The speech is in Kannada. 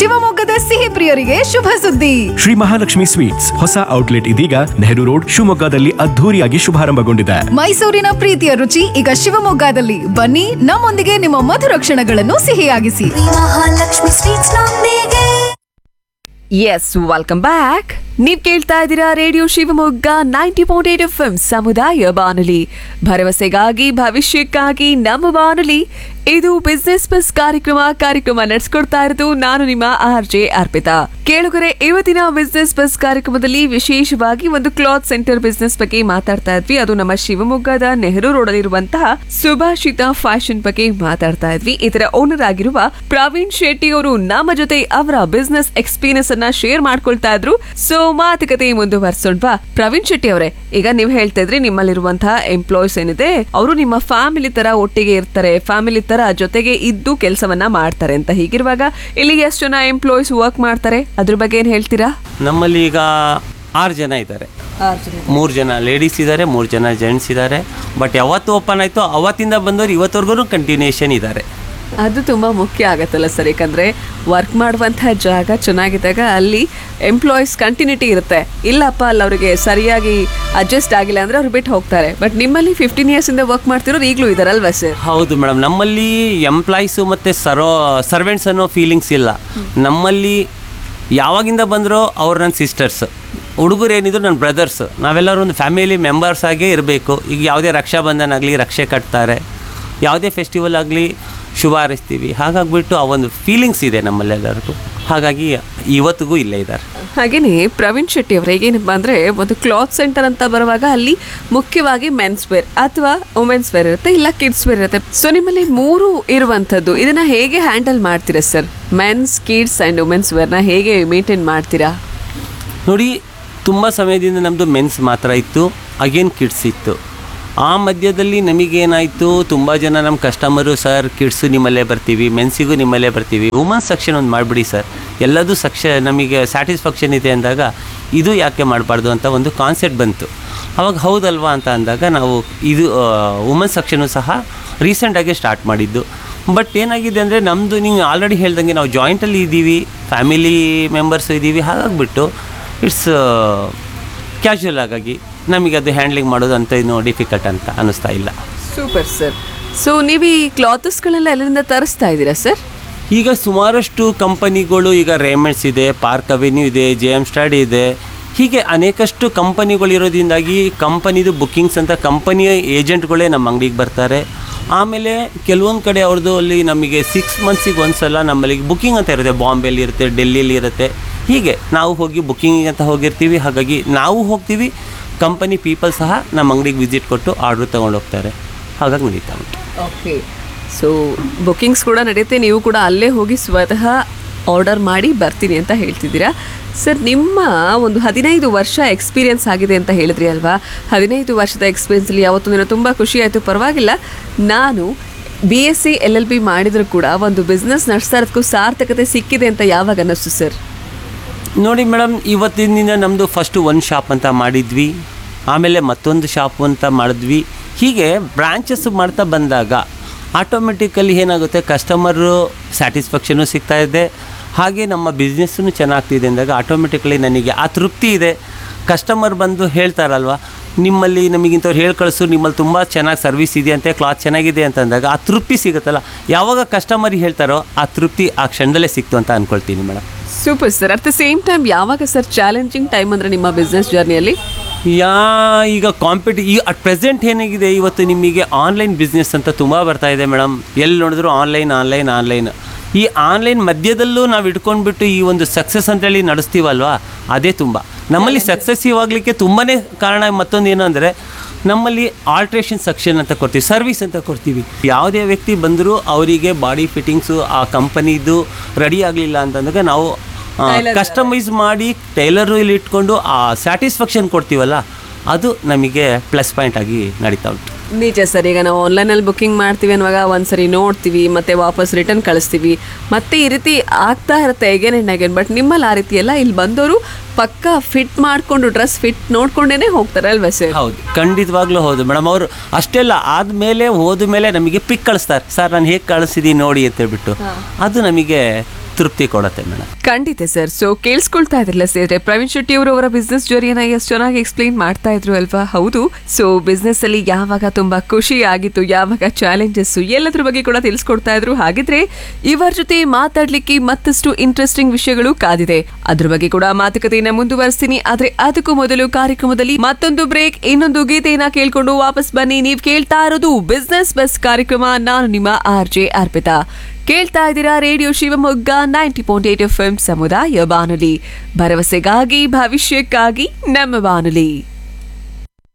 ಶಿವಮೊಗ್ಗದ ಸಿಹಿ ಪ್ರಿಯರಿಗೆ ಶುಭ ಸುದ್ದಿ ಶ್ರೀ ಮಹಾಲಕ್ಷ್ಮಿ ಸ್ವೀಟ್ಸ್ ಹೊಸ ಔಟ್ಲೆಟ್ ಇದೀಗ ನೆಹರು ರೋಡ್ ಶಿವಮೊಗ್ಗದಲ್ಲಿ ಅದ್ಧೂರಿಯಾಗಿ ಶುಭಾರಂಭಗೊಂಡಿದೆ ಮೈಸೂರಿನ ಪ್ರೀತಿಯ ರುಚಿ ಈಗ ಶಿವಮೊಗ್ಗದಲ್ಲಿ ಬನ್ನಿ ನಮ್ಮೊಂದಿಗೆ ನಿಮ್ಮ ಮಧುರ ಕ್ಷಣಗಳನ್ನು ಸಿಹಿಯಾಗಿಸಿ ಮಹಾಲಕ್ಷ್ಮಿ ಸ್ವೀಟ್ಸ್ ನೊಂದಿಗೆ ಎಸ್ ವೆಲ್ಕಮ್ ಬ್ಯಾಕ್ ನೀವ್ ಕೇಳ್ತಾ ಇದ್ದೀರಾ radio Shivamogga ninety point eight F M ಸಮುದಾಯ ಬಾನುಲಿ ಭರವಸೆಗಾಗಿ ಭವಿಷ್ಯಕ್ಕಾಗಿ ನಮ್ಮ ಬಾನುಲಿ ಇದು ಬಿಸ್ನೆಸ್ ಬಸ್ ಕಾರ್ಯಕ್ರಮ ಕಾರ್ಯಕ್ರಮ ನಡೆಸ್ಕೊಡ್ತಾ ಇರೋದು ನಾನು ನಿಮ್ಮ ಆರ್ ಜೆ ಅರ್ಪಿತಾ ಕೇಳುಗರೆ ಇವತ್ತಿನ ಬಿಸ್ನೆಸ್ ಬಸ್ ಕಾರ್ಯಕ್ರಮದಲ್ಲಿ ವಿಶೇಷವಾಗಿ ಒಂದು ಕ್ಲಾತ್ ಸೆಂಟರ್ ಬಿಸ್ನೆಸ್ ಬಗ್ಗೆ ಮಾತಾಡ್ತಾ ಇದ್ವಿ ಅದು ನಮ್ಮ ಶಿವಮೊಗ್ಗದ ನೆಹರು ರೋಡ್ ಅಲ್ಲಿರುವಂತಹ ಸುಭಾಷಿತ ಫ್ಯಾಷನ್ ಬಗ್ಗೆ ಮಾತಾಡ್ತಾ ಇದ್ವಿ ಇದರ ಓನರ್ ಆಗಿರುವ ಪ್ರವೀಣ್ ಶೆಟ್ಟಿ ಅವರು ನಮ್ಮ ಜೊತೆ ಅವರ ಬಿಸ್ನೆಸ್ ಎಕ್ಸ್ಪೀರಿಯನ್ಸ್ ಅನ್ನ ಶೇರ್ ಮಾಡ್ಕೊಳ್ತಾ ಇದ್ರು ಸೊ ಮಾತುಕತೆ ಮುಂದುವರ್ಸೋಣ್ವಾ ಪ್ರವೀಣ್ ಶೆಟ್ಟಿ ಅವರೇ ಈಗ ನೀವು ಹೇಳ್ತಾ ಇದ್ರಿ ನಿಮ್ಮಲ್ಲಿರುವಂತಹ ಎಂಪ್ಲಾಯ್ಸ್ ಏನಿದೆ ಅವರು ನಿಮ್ಮ ಫ್ಯಾಮಿಲಿ ತರ ಒಟ್ಟಿಗೆ ಇರ್ತಾರೆ ಫ್ಯಾಮಿಲಿ ತರ ಜೊತೆಗೆ ಇದ್ದು ಕೆಲಸವನ್ನ ಮಾಡ್ತಾರೆ ಅಂತ ಹೀಗಿರುವಾಗ ಇಲ್ಲಿ ಎಷ್ಟು ಜನ ಎಂಪ್ಲಾಯ್ಸ್ ವರ್ಕ್ ಮಾಡ್ತಾರೆ ಅದ್ರ ಬಗ್ಗೆ ಏನ್ ಹೇಳ್ತೀರಾ ನಮ್ಮಲ್ಲಿ ಈಗ ಆರು ಜನ ಇದ್ದಾರೆ ಮೂರು ಜನ ಲೇಡೀಸ್ ಇದ್ದಾರೆ ಮೂರು ಜನ ಜೆಂಟ್ಸ್ ಇದ್ದಾರೆ ಬಟ್ ಯಾವತ್ತು ಓಪನ್ ಆಯಿತು ಅವತ್ತಿಂದ ಬಂದವರು ಇವತ್ತವರೆಗೂ ಕಂಟಿನ್ಯೂಷನ್ ಇದ್ದಾರೆ ಅದು ತುಂಬಾ ಮುಖ್ಯ ಆಗತ್ತಲ್ಲ ಸರ್ ಯಾಕಂದ್ರೆ ವರ್ಕ್ ಮಾಡುವಂತಹ ಜಾಗ ಚೆನ್ನಾಗಿದ್ದಾಗ ಅಲ್ಲಿ ಎಂಪ್ಲಾಯೀಸ್ ಕಂಟಿನ್ಯೂಟಿ ಇರುತ್ತೆ ಇಲ್ಲಪ್ಪ ಅಲ್ಲಿ ಅವರಿಗೆ ಸರಿಯಾಗಿ ಅಡ್ಜಸ್ಟ್ ಆಗಿಲ್ಲ ಅಂದ್ರೆ ಅವ್ರು ಬಿಟ್ಟು ಹೋಗ್ತಾರೆ ಬಟ್ ನಿಮ್ಮಲ್ಲಿ ಫಿಫ್ಟೀನ್ ಇಯರ್ಸ್ ಇಂದ ವರ್ಕ್ ಮಾಡ್ತಿರೋರು ಈಗಲೂ ಇದಾರಲ್ವಾ ಸರ್ ಹೌದು ಮೇಡಮ್ ನಮ್ಮಲ್ಲಿ ಎಂಪ್ಲಾಯೀಸು ಮತ್ತು ಸರ್ವ ಸರ್ವೆಂಟ್ಸ್ ಅನ್ನೋ ಫೀಲಿಂಗ್ಸ್ ಇಲ್ಲ ನಮ್ಮಲ್ಲಿ ಯಾವಾಗಿಂದ ಬಂದರೋ ಅವ್ರು ನನ್ನ ಸಿಸ್ಟರ್ಸ್ ಹುಡುಗರು ಏನಿದ್ರು ನನ್ನ ಬ್ರದರ್ಸ್ ನಾವೆಲ್ಲರೂ ಒಂದು ಫ್ಯಾಮಿಲಿ ಮೆಂಬರ್ಸ್ ಆಗೇ ಇರಬೇಕು ಈಗ ಯಾವುದೇ ರಕ್ಷಾಬಂಧನ ಆಗಲಿ ರಕ್ಷೆ ಕಟ್ತಾರೆ ಯಾವುದೇ ಫೆಸ್ಟಿವಲ್ ಆಗಲಿ ಶುಭ ಹಾರೈಸ್ತೀವಿ ಹಾಗಾಗ್ಬಿಟ್ಟು ಆ ಒಂದು ಫೀಲಿಂಗ್ಸ್ ಇದೆ ನಮ್ಮಲ್ಲೆಲ್ಲರಿಗೂ ಹಾಗಾಗಿ ಇವತ್ತಿಗೂ ಇಲ್ಲೇ ಇದ್ದಾರೆ ಹಾಗೇನೆ ಪ್ರವೀಣ್ ಶೆಟ್ಟಿ ಅವರ ಏನಪ್ಪಾ ಅಂದ್ರೆ ಒಂದು ಕ್ಲಾತ್ ಸೆಂಟರ್ ಅಂತ ಬರುವಾಗ ಅಲ್ಲಿ ಮುಖ್ಯವಾಗಿ ಮೆನ್ಸ್ ವೇರ್ ಅಥವಾ ವುಮೆನ್ಸ್ ವೇರ್ ಇರುತ್ತೆ ಇಲ್ಲ ಕಿಡ್ಸ್ ವೇರ್ ಇರುತ್ತೆ ಸೊ ನಿಮ್ಮಲ್ಲಿ ಮೂರು ಇರುವಂತದ್ದು ಇದನ್ನ ಹೇಗೆ ಹ್ಯಾಂಡಲ್ ಮಾಡ್ತೀರಾ sir men's kids and women's ವೇರ್ನ ಹೇಗೆ ಮೇಂಟೈನ್ ಮಾಡ್ತೀರಾ ನೋಡಿ ತುಂಬ ಸಮಯದಿಂದ ನಮ್ಮದು ಮೆನ್ಸ್ ಮಾತ್ರ ಇತ್ತು ಅಗೇನ್ ಕಿಡ್ಸ್ ಇತ್ತು ಆ ಮಧ್ಯದಲ್ಲಿ ನಮಗೇನಾಯಿತು ತುಂಬ ಜನ ನಮ್ಮ ಕಸ್ಟಮರು ಸರ್ ಕಿಡ್ಸು ನಿಮ್ಮಲ್ಲೇ ಬರ್ತೀವಿ ಮೆನ್ಸಿಗೂ ನಿಮ್ಮಲ್ಲೇ ಬರ್ತೀವಿ ವುಮನ್ಸ್ ಸೆಕ್ಷನ್ ಒಂದು ಮಾಡಿಬಿಡಿ ಸರ್ ಎಲ್ಲದೂ ಸಕ್ಷ ನಮಗೆ ಸ್ಯಾಟಿಸ್ಫ್ಯಾಕ್ಷನ್ ಇದೆ ಅಂದಾಗ ಇದು ಯಾಕೆ ಮಾಡಬಾರ್ದು ಅಂತ ಒಂದು ಕಾನ್ಸೆಪ್ಟ್ ಬಂತು ಅವಾಗ ಹೌದಲ್ವಾ ಅಂತ ಅಂದಾಗ ನಾವು ಇದು ವುಮನ್ಸ್ ಸೆಕ್ಷನು ಸಹ ರೀಸೆಂಟಾಗಿ ಸ್ಟಾರ್ಟ್ ಮಾಡಿದ್ದು ಬಟ್ ಏನಾಗಿದೆ ಅಂದರೆ ನಮ್ಮದು ನೀವು ಆಲ್ರೆಡಿ ಹೇಳ್ದಂಗೆ ನಾವು ಜಾಯಿಂಟಲ್ಲಿ ಇದ್ದೀವಿ ಫ್ಯಾಮಿಲಿ ಮೆಂಬರ್ಸು ಇದ್ದೀವಿ ಹಾಗಾಗ್ಬಿಟ್ಟು ಇಟ್ಸ್ ಕ್ಯಾಶುವಲ್ ಆಗಾಗಿ ನಮಗೆ ಅದು ಹ್ಯಾಂಡ್ಲಿಂಗ್ ಮಾಡೋದು ಅಂತ ಏನು ಡಿಫಿಕಲ್ಟ್ ಅಂತ ಅನ್ನಿಸ್ತಾ ಇಲ್ಲ ಸೂಪರ್ ಸರ್ ಸೊ ನೀವು ಈ ಕ್ಲಾತಸ್ಗಳೆಲ್ಲ ಎಲ್ಲಿಂದ ತರಿಸ್ತಾ ಇದ್ದೀರಾ ಸರ್ ಈಗ ಸುಮಾರಷ್ಟು ಕಂಪನಿಗಳು ಈಗ ರೇಮೆಂಟ್ಸ್ ಇದೆ ಪಾರ್ಕ್ ಅವೆನ್ಯೂ ಇದೆ ಜೆ ಎಮ್ ಸ್ಟಾಡ್ ಇದೆ ಹೀಗೆ ಅನೇಕಷ್ಟು ಕಂಪನಿಗಳು ಇರೋದ್ರಿಂದಾಗಿ ಕಂಪನಿದು ಬುಕ್ಕಿಂಗ್ಸ್ ಅಂತ ಕಂಪನಿಯ ಏಜೆಂಟ್ಗಳೇ ನಮ್ಮ ಅಂಗಡಿಗೆ ಬರ್ತಾರೆ ಆಮೇಲೆ ಕೆಲವೊಂದು ಕಡೆ ಅವ್ರದ್ದು ಅಲ್ಲಿ ನಮಗೆ ಸಿಕ್ಸ್ ಮಂತ್ಸಿಗೆ ಒಂದು ಸಲ ನಮ್ಮಲ್ಲಿ ಬುಕ್ಕಿಂಗ್ ಅಂತ ಇರುತ್ತೆ ಬಾಂಬೆಲಿ ಇರುತ್ತೆ ಡೆಲ್ಲಿಲಿ ಇರುತ್ತೆ ಹೀಗೆ ನಾವು ಹೋಗಿ ಬುಕ್ಕಿಂಗ್ ಅಂತ ಹೋಗಿರ್ತೀವಿ ಹಾಗಾಗಿ ನಾವು ಹೋಗ್ತೀವಿ ಕಂಪನಿ ಪೀಪಲ್ ಸಹ ನಮ್ಮ ಅಂಗಡಿಗೆ ವಿಸಿಟ್ ಕೊಟ್ಟು ಆರ್ಡ್ರ್ ತೊಗೊಂಡು ಹೋಗ್ತಾರೆ ಹಾಗಾಗಿ ನಡೀತಾ ಉಂಟು ಓಕೆ ಸೊ ಬುಕ್ಕಿಂಗ್ಸ್ ಕೂಡ ನಡೆಯುತ್ತೆ ನೀವು ಕೂಡ ಅಲ್ಲೇ ಹೋಗಿ ಸ್ವತಃ ಆರ್ಡರ್ ಮಾಡಿ ಬರ್ತೀನಿ ಅಂತ ಹೇಳ್ತಿದ್ದೀರಾ ಸರ್ ನಿಮ್ಮ ಒಂದು ಹದಿನೈದು ವರ್ಷ ಎಕ್ಸ್ಪೀರಿಯನ್ಸ್ ಆಗಿದೆ ಅಂತ ಹೇಳಿದ್ರಿ ಅಲ್ವಾ ಹದಿನೈದು ವರ್ಷದ ಎಕ್ಸ್ಪೀರಿಯನ್ಸಲ್ಲಿ ಯಾವತ್ತೊಂದು ದಿನ ತುಂಬ ಖುಷಿ ಆಯಿತು ಪರವಾಗಿಲ್ಲ ನಾನು B S C L L B ಮಾಡಿದರೂ ಕೂಡ ಒಂದು ಬಿಸ್ನೆಸ್ ನಡೆಸ್ತಾ ಇರೋದಕ್ಕೂ ಸಾರ್ಥಕತೆ ಸಿಕ್ಕಿದೆ ಅಂತ ಯಾವಾಗ ಅನ್ನಿಸ್ತು ಸರ್ ನೋಡಿ ಮೇಡಮ್ ಇವತ್ತಿನ ದಿನ ನಮ್ಮದು ಫಸ್ಟು ಒಂದು ಶಾಪ್ ಅಂತ ಮಾಡಿದ್ವಿ ಆಮೇಲೆ ಮತ್ತೊಂದು ಶಾಪ್ ಅಂತ ಮಾಡಿದ್ವಿ ಹೀಗೆ ಬ್ರಾಂಚಸ್ ಮಾಡ್ತಾ ಬಂದಾಗ ಆಟೋಮೆಟಿಕಲಿ ಏನಾಗುತ್ತೆ ಕಸ್ಟಮರು ಸ್ಯಾಟಿಸ್ಫ್ಯಾಕ್ಷನು ಸಿಗ್ತಾ ಇದೆ ಹಾಗೆ ನಮ್ಮ ಬಿಸ್ನೆಸ್ಸೂ ಚೆನ್ನಾಗ್ತಿದೆ ಅಂದಾಗ ಆಟೋಮೆಟಿಕಲಿ ನನಗೆ ಆ ತೃಪ್ತಿ ಇದೆ ಕಸ್ಟಮರ್ ಬಂದು ಹೇಳ್ತಾರಲ್ವ ನಿಮ್ಮಲ್ಲಿ ನಮಗಿಂತವ್ರು ಹೇಳಿ ಕಳಿಸು ನಿಮ್ಮಲ್ಲಿ ತುಂಬ ಚೆನ್ನಾಗಿ ಸರ್ವಿಸ್ ಇದೆ ಅಂತೆ ಕ್ಲಾತ್ ಚೆನ್ನಾಗಿದೆ ಅಂತ ಅಂದಾಗ ಆ ತೃಪ್ತಿ ಸಿಗುತ್ತಲ್ಲ ಯಾವಾಗ ಕಸ್ಟಮರಿಗೆ ಹೇಳ್ತಾರೋ ಆ ತೃಪ್ತಿ ಆ ಕ್ಷಣದಲ್ಲೇ ಸಿಕ್ತು ಅಂತ ಅಂದ್ಕೊಳ್ತೀನಿ madam super sir at the same time ಯಾವಾಗ ಸರ್ ಚಾಲೆಂಜಿಂಗ್ ಟೈಮ್ ಅಂದರೆ ನಿಮ್ಮ ಬಿಸ್ನೆಸ್ ಜರ್ನಿಯಲ್ಲಿ ಯಾ ಈಗ ಕಾಂಪಿಟಿ ಈ ಅಟ್ ಪ್ರೆಸೆಂಟ್ ಏನಾಗಿದೆ ಇವತ್ತು ನಿಮಗೆ ಆನ್ಲೈನ್ ಬಿಸ್ನೆಸ್ ಅಂತ ತುಂಬ ಬರ್ತಾ ಇದೆ ಮೇಡಮ್ ಎಲ್ಲಿ ನೋಡಿದ್ರು ಆನ್ಲೈನ್ ಆನ್ಲೈನ್ ಆನ್ಲೈನ್ ಈ ಆನ್ಲೈನ್ ಮಧ್ಯದಲ್ಲೂ ನಾವು ಇಟ್ಕೊಂಡ್ಬಿಟ್ಟು ಈ ಒಂದು ಸಕ್ಸಸ್ ಅಂತೇಳಿ ನಡೆಸ್ತೀವಲ್ವಾ ಅದೇ ತುಂಬ ನಮ್ಮಲ್ಲಿ ಸಕ್ಸಸ್ಸಿವ್ ಆಗಲಿಕ್ಕೆ ತುಂಬಾ ಕಾರಣ ಮತ್ತೊಂದು ಏನು ಅಂದರೆ ನಮ್ಮಲ್ಲಿ ಆಲ್ಟ್ರೇಷನ್ ಸೆಕ್ಷನ್ ಅಂತ ಕೊಡ್ತೀವಿ ಸರ್ವಿಸ್ ಅಂತ ಕೊಡ್ತೀವಿ ಯಾವುದೇ ವ್ಯಕ್ತಿ ಬಂದರೂ ಅವರಿಗೆ ಬಾಡಿ ಫಿಟ್ಟಿಂಗ್ಸು ಆ ಕಂಪನಿದು ರೆಡಿ ಆಗಲಿಲ್ಲ ಅಂತಂದಾಗ ನಾವು ಕಸ್ಟಮೈಸ್ ಮಾಡಿ ಟೈಲರು ಇಲ್ಲಿ ಇಟ್ಕೊಂಡು ಆ ಸ್ಯಾಟಿಸ್ಫ್ಯಾಕ್ಷನ್ ಕೊಡ್ತೀವಲ್ಲ ಅದು ನಮಗೆ ಪ್ಲಸ್ ಪಾಯಿಂಟ್ ಆಗಿ ನಡೀತಾ ಉಂಟು ನಿಜ ಸರ್ ಈಗ ನಾವು ಆನ್ಲೈನಲ್ಲಿ ಬುಕ್ಕಿಂಗ್ ಮಾಡ್ತೀವಿ ಅನ್ನುವಾಗ ಒಂದ್ಸರಿ ನೋಡ್ತೀವಿ ಮತ್ತೆ ವಾಪಸ್ ರಿಟರ್ನ್ ಕಳಿಸ್ತೀವಿ ಮತ್ತೆ ಈ ರೀತಿ ಆಗ್ತಾ ಇರುತ್ತೆ ಅಗೇನ್ ಆ್ಯಂಡ್ ಅಗೇನ್ ಬಟ್ ನಿಮ್ಮಲ್ಲಿ ಆ ರೀತಿ ಎಲ್ಲ ಇಲ್ಲಿ ಬಂದವರು ಪಕ್ಕ ಫಿಟ್ ಮಾಡಿಕೊಂಡು ಡ್ರೆಸ್ ಫಿಟ್ ನೋಡ್ಕೊಂಡೇನೆ ಹೋಗ್ತಾರೆ ಅಲ್ವಾ ಸರ್ ಹೌದು ಖಂಡಿತವಾಗ್ಲೂ ಹೌದು ಮೇಡಮ್ ಅವರು ಅಷ್ಟೆಲ್ಲ ಆದಮೇಲೆ ಹೋದ ಮೇಲೆ ನಮಗೆ ಪಿಕ್ ಕಳಿಸ್ತಾರೆ ಸರ್ ನಾನು ಹೇಗೆ ಕಳಿಸಿದ್ದೀನಿ ನೋಡಿ ಅಂತ ಹೇಳ್ಬಿಟ್ಟು ಅದು ನಮಗೆ ತೃಪ್ತಿ ಕೊಡುತ್ತೆ ಮೇಡಮ್ ಖಂಡಿತ ಸರ್ ಸೊ ಕೇಳಿಸ್ಕೊಳ್ತಾ ಇದ್ರಲ್ಲ ಸೇದ್ರೆ ಪ್ರವೀಣ್ ಶೆಟ್ಟಿ ಅವರು ಅವರ ಬಿಸ್ನೆಸ್ ಜರ್ನಿಯನ್ನ ಎಷ್ಟು ಚೆನ್ನಾಗಿ ಎಕ್ಸ್ಪ್ಲೈನ್ ಮಾಡ್ತಾ ಇದ್ರು ಅಲ್ವಾ ಹೌದು ಸೊ ಬಿಸ್ನೆಸ್ ಅಲ್ಲಿ ಯಾವಾಗ ತುಂಬಾ ಖುಷಿ ಆಗಿತ್ತು ಯಾವಾಗ ಚಾಲೆಂಜಸ್ ಎಲ್ಲದ್ರ ಬಗ್ಗೆ ಕೂಡ ತಿಳಿಸ್ಕೊಡ್ತಾ ಇದ್ರು ಹಾಗಿದ್ರೆ ಇವರ ಜೊತೆ ಮಾತಾಡ್ಲಿಕ್ಕೆ ಮತ್ತಷ್ಟು ಇಂಟ್ರೆಸ್ಟಿಂಗ್ ವಿಷಯಗಳು ಕಾದಿದೆ ಅದ್ರ ಬಗ್ಗೆ ಕೂಡ ಮಾತುಕತೆಯನ್ನ ಮುಂದುವರಿಸ್ತೀನಿ ಆದ್ರೆ ಅದಕ್ಕೂ ಮೊದಲು ಕಾರ್ಯಕ್ರಮದಲ್ಲಿ ಮತ್ತೊಂದು ಬ್ರೇಕ್ ಇನ್ನೊಂದು ಗೀತೆಯನ್ನ ಕೇಳ್ಕೊಂಡು ವಾಪಸ್ ಬನ್ನಿ ನೀವ್ ಕೇಳ್ತಾ ಇರೋದು ಬಿಸ್ನೆಸ್ ಬಸ್ ಕಾರ್ಯಕ್ರಮ ನಾನು ನಿಮ್ಮ ಆರ್ ಜೆ ಅರ್ಪಿತಾ ಕೇಳ್ತಾ ಇದ್ದೀರಾ radio Shivamogga ninety point eight F ಸಮುದಾಯ ಬಾನುಲಿ ಭರವಸೆಗಾಗಿ ಭವಿಷ್ಯಕ್ಕಾಗಿ ನಮ್ಮ ಬಾನುಲಿ